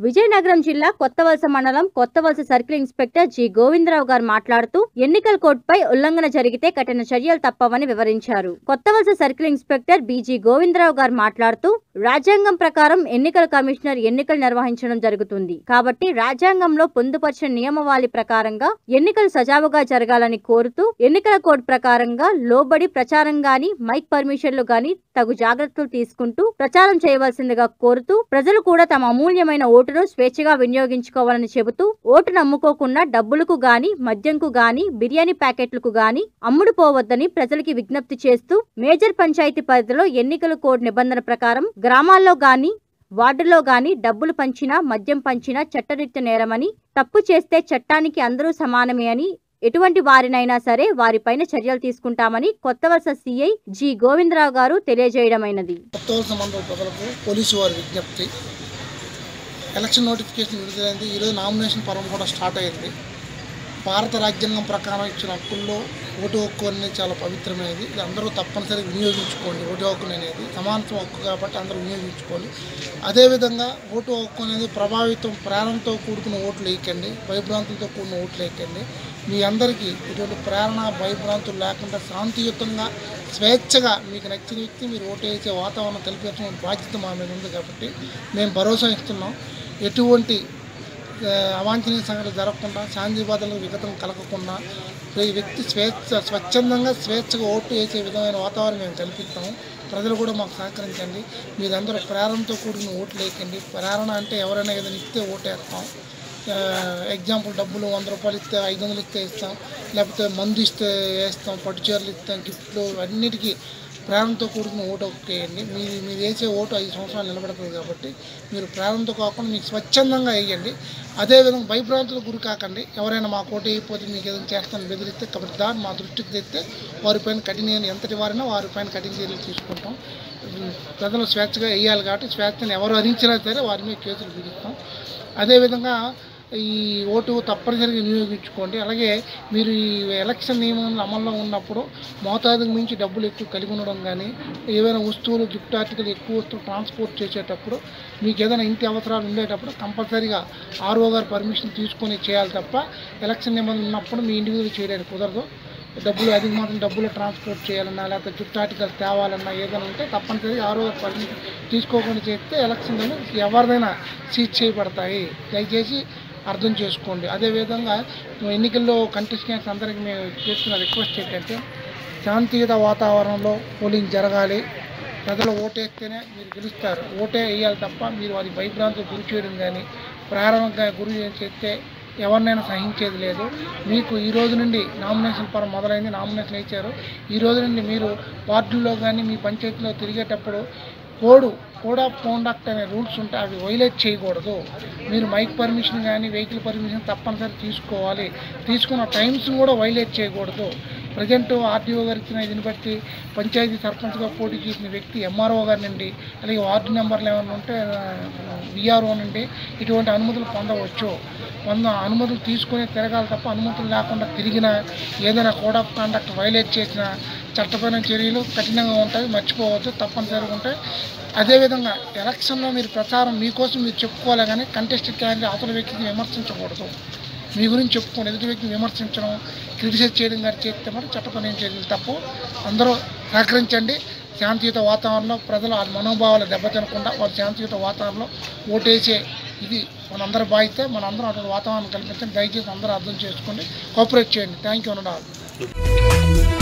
విజయనగరం జిల్లా కొత్తవలస మండలం Kothavalasa circle inspector G Govindarao గారు మాట్లాడుతూ ఎన్నికల కోడ్పై ఉల్లంఘన జరిగితే కఠిన చర్యలు తప్పవని వివరించారు Kothavalasa circle inspector BG Govindarao గారు మాట్లాడుతూ రాజ్యాంగం ప్రకారం ఎన్నికల కమిషనర్ ఎన్నికలు నిర్వహించడం జరుగుతుంది కాబట్టి రాజ్యాంగంలో పొందుపరిచిన నియమవాళి ప్రకారంగా ఎన్నికలు సజావుగా జరగాలని కోరుతూ ఎన్నికల కోడ్ ప్రకారంగా లోబడి ప్రచారం గాని మైక్ పర్మిషన్లు గాని తగు జాగ్రత్తలు తీసుకుంటూ ప్రచారం చేయవలసిందిగా కోరుతూ ప్రజలు కూడా తమ అమూల్యమైన ఓటును స్వేచ్ఛగా వినియోగించుకోవాలని చెబుతూ ఓటు నమ్ముకోకుండా డబ్బులకు గాని మద్యంకు గాని బిర్యానీ ప్యాకెట్లకు గాని అమ్ముడు పోవద్దని ప్రజలకి విజ్ఞప్తి చేస్తూ మేజర్ పంచాయతీ పరిధిలో ఎన్నికల కోడ్ నిబంధన ప్రకారం గ్రామాల్లో గాని వార్డులో గాని డబ్బులు పంచినా మద్యం పంచినా చట్టరీత్య నేరమని తప్పు చేస్తే చట్టానికి అందరూ సమానమే అని ఎటువంటి వారినైనా సరే వారిపైన చర్యలు తీసుకుంటామని కొత్తవలస సిఐ జి గోవిందరావు గారు తెలియజేయడమైనది కొత్తవలస మండల ప్రజలకు పోలీసు వారి విజ్ఞప్తి ఎలక్షన్ నోటిఫికేషన్ విడుదలైంది ఈరోజు నామినేషన్ పర్వం కూడా స్టార్ట్ అయింది భారత రాజ్యాంగం ప్రకారం ఇచ్చిన హక్కుల్లో ఓటు హక్కు అనేది చాలా పవిత్రమైనది ఇది అందరూ తప్పనిసరిగా వినియోగించుకోండి ఓటు హక్కు అనేది సమానత్వ హక్కు కాబట్టి అందరూ వినియోగించుకోండి అదేవిధంగా ఓటు హక్కు అనేది ప్రభావితం ప్రేరణతో కూడుకున్న ఓట్లు వేయకండి భయభ్రాంతులతో కూడిన ఓట్లు వేయకండి మీ అందరికీ ఇటువంటి ప్రేరణ భయభ్రాంతులు లేకుండా శాంతియుతంగా స్వేచ్ఛగా మీకు నచ్చిన వ్యక్తి మీరు ఓటు వేసే వాతావరణం కల్పించడం బాధ్యత మా మీద ఉంది కాబట్టి మేము భరోసా ఇస్తున్నాం ఎటువంటి ఆ, అవాంఛనీయ సంఘటనలు జరగకుండా శాంతి బాధలకు విఘతం కలగకుండా ఈ వ్యక్తి స్వేచ్ఛ స్వచ్ఛందంగా స్వేచ్ఛగా ఓటు వేసే విధమైన వాతావరణం మేము కల్పిస్తాము ప్రజలు కూడా మాకు సహకరించండి మీరందరూ ప్రేరణతో కూడిన ఓట్లు వేయకండి ప్రేరణ అంటే ఎవరైనా ఏదైనా ఇస్తే ఓటు వేస్తాం ఆ, ఎగ్జాంపుల్ డబ్బులు వంద రూపాయలు ఇస్తే ఐదు వందలు ఇస్తే ఇస్తాం లేకపోతే మందు ఇస్తే వేస్తాం పట్టు చీరలు ఇస్తాం గిఫ్ట్లు అన్నిటికీ ప్రేరణతో కూడుకున్న ఓటు వేయండి మీరు మీరు వేసే ఓటు ఐదు సంవత్సరాలు నిలబడుతుంది కాబట్టి మీరు ప్రేరణతో కాకుండా మీకు స్వచ్ఛందంగా వేయండి అదేవిధంగా భయభ్రాంతులకు గురి కాకండి ఎవరైనా మా కోట వేయకపోతే మీకు ఏదైనా చేస్తాను బెదిరిస్తే కాబట్టి దాన్ని మా దృష్టికి తెస్తే వారిపైన కఠిన ఎంతటి వారైనా వారిపైన కఠిన చర్యలు తీసుకుంటాం ప్రజలు స్వేచ్ఛగా వేయాలి కాబట్టి స్వేచ్ఛను ఎవరు హరించినా సరే వారి మీద కేసులు విధిస్తాం అదేవిధంగా ఈ ఓటు తప్పనిసరిగా వినియోగించుకోండి అలాగే మీరు ఈ ఎలక్షన్ నియమాలు అమల్లో ఉన్నప్పుడు మోతాదుకు మించి డబ్బులు ఎక్కువ కలిగి ఉండడం కానీ ఏవైనా వస్తువులు గిఫ్ట్ ఆర్టికల్ ఎక్కువ వస్తువులు ట్రాన్స్పోర్ట్ చేసేటప్పుడు మీకు ఏదైనా ఇంటి అవసరాలు ఉండేటప్పుడు కంపల్సరీగా ఆర్ఓ గారు పర్మిషన్ తీసుకొని చేయాలి తప్ప ఎలక్షన్ నియమాలు ఉన్నప్పుడు మీ ఇండివిజువల్ చేయడానికి కుదరదు డబ్బులు అధిక మాత్రం డబ్బులు ట్రాన్స్పోర్ట్ చేయాలన్నా లేకపోతే గిఫ్ట్ ఆర్టికల్ తేవాలన్నా ఏదైనా ఉంటే తప్పనిసరిగా ఆరో పర్మిషన్ తీసుకోకుండా చేస్తే ఎలక్షన్లో ఎవరిదైనా సీజ్ చేయబడతాయి దయచేసి అర్థం చేసుకోండి అదేవిధంగా ఎన్నికల్లో కంటెస్టెంట్స్ అందరికీ మేము చేస్తున్న రిక్వెస్ట్ ఏంటంటే శాంతియుత వాతావరణంలో పోలింగ్ జరగాలి ప్రజలు ఓటేస్తేనే మీరు గెలుస్తారు ఓటే వేయాలి తప్ప మీరు అది భయభ్రాంతులకు గురి చేయడం కానీ ప్రారంభంగా గురి చేస్తే ఎవరినైనా సహించేది లేదు మీకు ఈ రోజు నుండి నామినేషన్ పరం మొదలైంది నామినేషన్ ఇచ్చారు ఈ రోజు నుండి మీరు వార్డుల్లో కానీ మీ పంచాయతీలో తిరిగేటప్పుడు కోడ్ కోడ్ ఆఫ్ కాండక్ట్ అనే రూల్స్ ఉంటాయి అవి వైలేట్ చేయకూడదు మీరు మైక్ పర్మిషన్ కానీ వెహికల్ పర్మిషన్ తప్పనిసరి తీసుకోవాలి తీసుకున్న టైమ్స్ కూడా వైలేట్ చేయకూడదు ప్రజెంట్ ఆర్టీఓ గారు ఇచ్చిన దీన్ని బట్టి పంచాయతీ సర్పంచ్గా పోటీ చేసిన వ్యక్తి ఎంఆర్ఓ గారి నుండి అలాగే వార్డు నెంబర్లు ఏమైనా ఉంటే విఆర్ఓ నుండి ఇటువంటి అనుమతులు పొందవచ్చు వంద అనుమతులు తీసుకొని తిరగాలి తప్ప అనుమతులు లేకుండా తిరిగిన ఏదైనా కోడ్ ఆఫ్ కాండక్ట్ వైలేట్ చేసిన చట్టపరమైన చర్యలు కఠినంగా ఉంటాయి మర్చిపోవద్దు తప్పనిసరిగా ఉంటాయి అదేవిధంగా ఎలక్షన్లో మీరు ప్రచారం మీకోసం మీరు చెప్పుకోవాలి కానీ కంటెస్ట్ క్యాండిడేట్ అవతల వ్యక్తిని విమర్శించకూడదు మీ గురించి చెప్పుకోండి ఎదుటి వ్యక్తిని విమర్శించడం క్రిటిసైజ్ చేయడం కానీ చేస్తే మరి చట్టపరమైన చర్యలు తప్పు అందరూ సహకరించండి శాంతియుత వాతావరణంలో ప్రజల మనోభావాలు దెబ్బతినకుండా వారు శాంతియుత వాతావరణంలో ఓటేసే ఇది మనందరి బాధ్యత మనందరం అటువంటి వాతావరణం కల్పించండి దయచేసి అందరూ అర్థం చేసుకోండి కోఆపరేట్ చేయండి థ్యాంక్ యూ అనడాలు